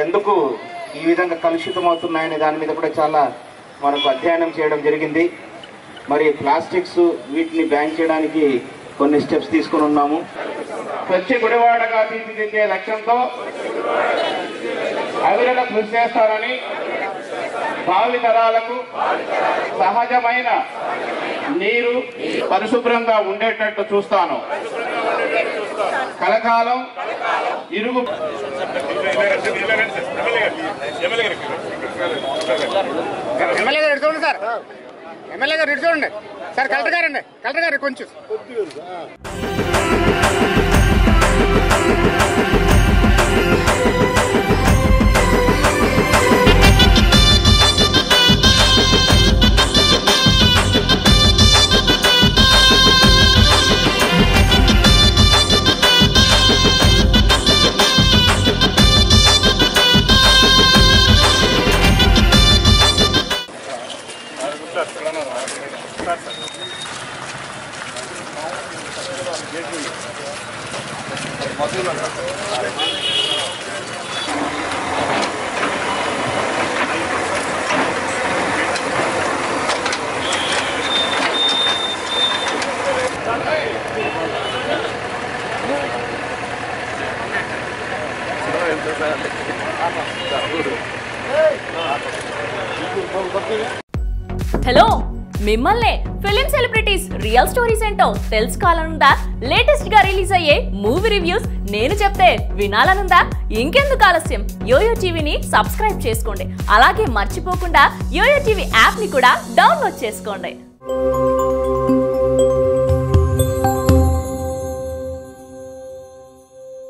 ఎందుకు ఈ విధంగా కలుషితం అవుతున్నాయనే దాని మీద కూడా చాలా మనకు అధ్యయనం చేయడం జరిగింది మరి ప్లాస్టిక్స్ వీటిని బ్యాన్ చేయడానికి కొన్ని స్టెప్స్ తీసుకుని ఉన్నాము స్వచ్ఛ గుడివాడగా తీర్చిదిద్దే లక్ష్యంతో అవిరత కృషి చేస్తారని భావి తరాలకు సహజమైన నీరు పరిశుభ్రంగా ఉండేటట్టు చూస్తాను కలకాలం ఇరుగు ఎమ్మెల్యే గారు ఇటు చూడండి సార్ ఎమ్మెల్యే గారు ఇటు చూడండి సార్ కలెక్టర్ గారు అండి కలెక్టర్ గారు కొంచెం హలో మిమ్మల్నే ఫిలిం సెలబ్రిటీస్ రియల్ స్టోరీస్ ఏంటో తెలుసుకోవాలనుందా లేటెస్ట్ గా రిలీజ్ అయ్యే మూవీ రివ్యూస్ నేను చెప్తే వినాలనుందా ఇంకెందుకు ఆలస్యం యోయో టీవీని సబ్స్క్రైబ్ చేసుకోండి అలాగే మర్చిపోకుండా యోయో టీవీ యాప్ ని కూడా డౌన్లోడ్ చేసుకోండి